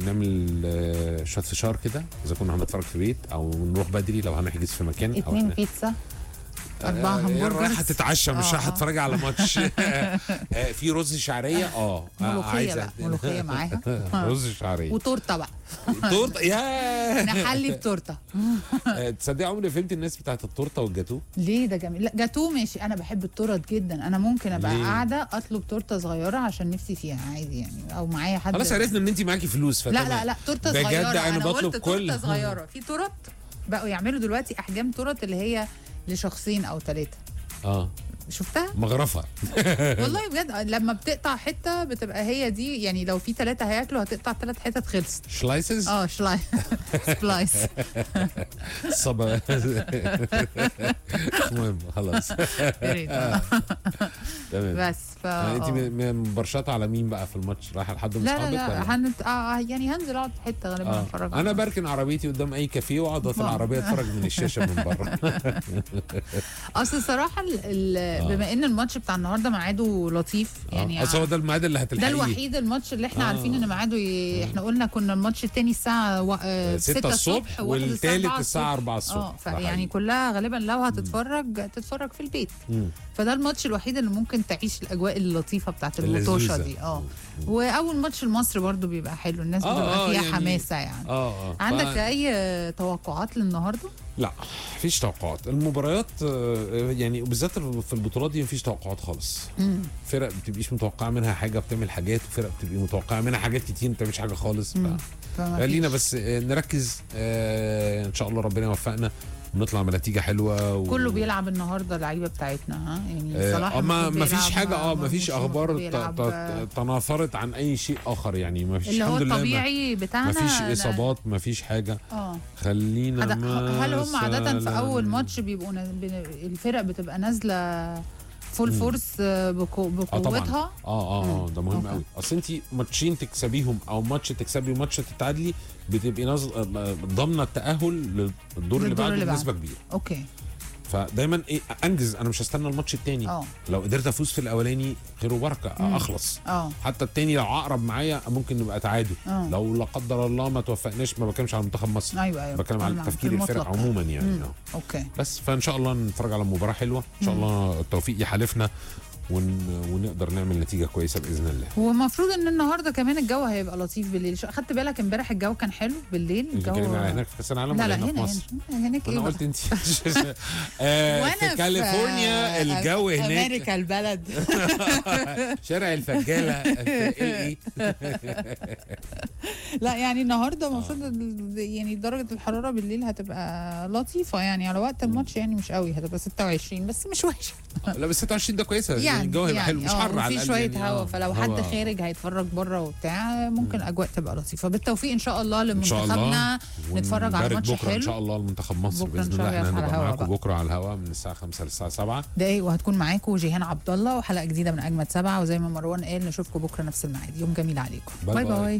نعمل آه، شويه فشار كده اذا كنا هنتفرج في بيت او نروح بدري لو هنحجز في مكان او اتنين هن- بيتزا أربعة آه، همبرجر رايحه تتعشى مش آه، رايحه آه. تتفرج على ماتش آه، في رز شعريه اه آه، ملوخية عايزة- بقى، ملوخية معاها. رز شعريه وتورته بقى تورته يا نحلي بتورته آه، تصدق عمري فهمت الناس بتاعت التورته والجاتوه ليه ده جميل لا جاتوه ماشي انا بحب التورت جدا انا ممكن ابقى ليه؟ قاعده اطلب تورته صغيره عشان نفسي فيها عادي يعني او معايا حد خلاص عرفنا ان انت معاكي فلوس لا فتمام. لا لا تورته بجد صغيره انا بطلب قلت كل تورته صغيره في تورت بقوا يعملوا دلوقتي احجام تورت اللي هي لشخصين او ثلاثه اه شفتها مغرفه والله بجد لما بتقطع حته بتبقى هي دي يعني لو في ثلاثه هياكلوا هتقطع ثلاث حتت خلصت شلايسز اه شلاي سبلايس صبا المهم خلاص يا ريت والله. تمام بس ف انت آه. مبرشطه على مين بقى في الماتش رايحه لحد من لا لا اصحابك ولا؟ لا هنت... آه يعني هنزل اقعد في حته غالبا آه. اتفرج انا بركن عربيتي قدام اي كافيه واقعد في آه. العربيه اتفرج من الشاشه من بره اصل الصراحه ال... ال... بما ان الماتش بتاع النهارده ميعاده لطيف يعني يعني اصل هو ده الميعاد اللي ده هتلحقيه الوحيد الماتش اللي احنا آه. عارفين ان ميعاده ي... احنا قلنا كنا الماتش التاني الساعه و... آه 6 الصبح واحد والتالت أربعة الساعه 4 الصبح اه ده فيعني حقيقي. كلها غالبا لو هتتفرج تتفرج في البيت مم. فده الماتش الوحيد اللي ممكن تعيش الاجواء اللطيفه بتاعت المطوشه اللذيذة. دي اه واول ماتش لمصر برضو بيبقى حلو الناس آه، بتبقى آه، فيها يعني- حماسه يعني اه اه عندك ف- اي توقعات للنهارده لا مفيش توقعات المباريات آه، يعني وبالذات في البطولات دي مفيش توقعات خالص فرق بتبقيش متوقعه منها حاجه بتعمل حاجات وفرق بتبقي متوقعه منها حاجات كتير ما بتعملش حاجه خالص ف... فما خلينا فيش. بس آه، نركز آه، ان شاء الله ربنا يوفقنا ونطلع بنتيجه حلوه و... كله بيلعب النهارده اللعيبه بتاعتنا ها يعني صلاح اه ما المفروض ما فيش بيلعب، حاجه اه ما مرموش فيش المفروض اخبار ت- بيلعب. ت- تناثرت عن اي شيء اخر يعني ما فيش اللي هو الحمد لله ما- الطبيعي بتاعنا ما فيش أنا- اصابات ما فيش حاجه اه خلينا عد- هل هم عاده في مثلاً- اول ماتش بيبقوا نا- بن- الفرق بتبقى نازله فول فورس آه، بقو- اه طبعا بقوتها اه اه اه ده مهم أوكي. قوي اصل انت ماتشين تكسبيهم او ماتش تكسبي وماتش تتعادلي بتبقي نازل آه، ضامنه التاهل للدور اللي للدور بعده اللي بنسبه بعده. كبيره اوكي فدايما ايه انجز انا مش هستنى الماتش التاني اه لو قدرت افوز في الاولاني خير وبركه اخلص اه حتى التاني لو عقرب معايا ممكن نبقى تعادل آه. لو لا قدر الله ما توفقناش ما بتكلمش على منتخب مصر ايوه ايوه بتكلم على في تفكير الفرق المطلق. عموما يعني مم. آه. اوكي بس فان شاء الله نتفرج على مباراه حلوه ان شاء الله التوفيق يحالفنا ون... ونقدر نعمل نتيجه كويسه باذن الله هو المفروض ان النهارده كمان الجو هيبقى لطيف بالليل شو- خدت بالك امبارح الجو كان حلو بالليل انت بتتكلمي على هناك في كاس العالم لا ولا لا هنا في هنا مصر؟ هنا هناك ايه انا بقى؟ قلت انت آه وأنا في كاليفورنيا آه، الجو هناك امريكا البلد شارع الفجاله في ايه لا يعني النهارده المفروض ال- يعني درجه الحراره بالليل هتبقى لطيفه يعني على وقت الماتش يعني مش قوي هتبقى 26 بس مش وحشه لا بس 26 ده كويسه يعني, يعني الجو هيبقى حلو مش آه، حر على وفي الاقل شويه يعني هوا آه، فلو حد هوا. خارج هيتفرج بره وبتاع ممكن اجواء تبقى لطيفه بالتوفيق ان شاء الله ان شاء الله لمنتخبنا نتفرج على ونبارك ماتش بكره ان شاء حلو الله لمنتخب مصر بكرة إن باذن شاء الله الله احنا على هنبقى الهوا معاكم بقى. بكره على الهواء من الساعه 5 للساعه 7 دقايق وهتكون معاكم جيهان عبد الله وحلقه جديده من اجمد سبعه وزي ما مروان قال نشوفكم بكره نفس الميعاد يوم جميل عليكم باي باي باي. باي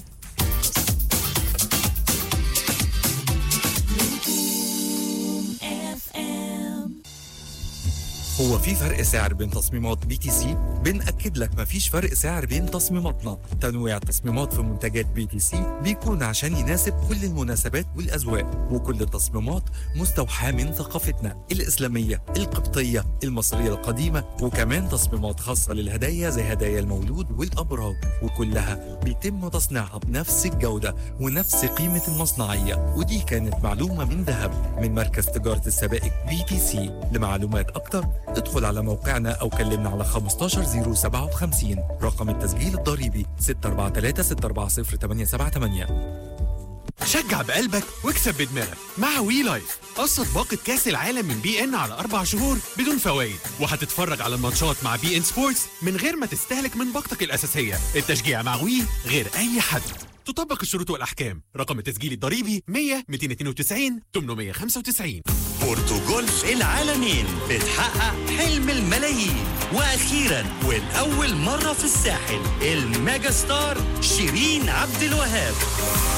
هو في فرق سعر بين تصميمات بي تي سي؟ بنأكد لك مفيش فرق سعر بين تصميماتنا، تنويع التصميمات في منتجات بي تي سي بيكون عشان يناسب كل المناسبات والأذواق، وكل التصميمات مستوحاة من ثقافتنا الإسلامية، القبطية، المصرية القديمة، وكمان تصميمات خاصة للهدايا زي هدايا المولود والأبراج، وكلها بيتم تصنيعها بنفس الجودة ونفس قيمة المصنعية، ودي كانت معلومة من ذهب من مركز تجارة السبائك بي تي سي، لمعلومات أكتر ادخل على موقعنا أو كلمنا على 15057 رقم التسجيل الضريبي 643 640 878 شجع بقلبك واكسب بدماغك مع وي لايف قصة باقة كأس العالم من بي ان على أربع شهور بدون فوائد وهتتفرج على الماتشات مع بي ان سبورتس من غير ما تستهلك من باقتك الأساسية التشجيع مع وي غير أي حد تطبق الشروط والأحكام رقم التسجيل الضريبي 100 292 895 بورتوجولف العالمين بتحقق حلم الملايين واخيرا والاول مره في الساحل الميجا ستار شيرين عبد الوهاب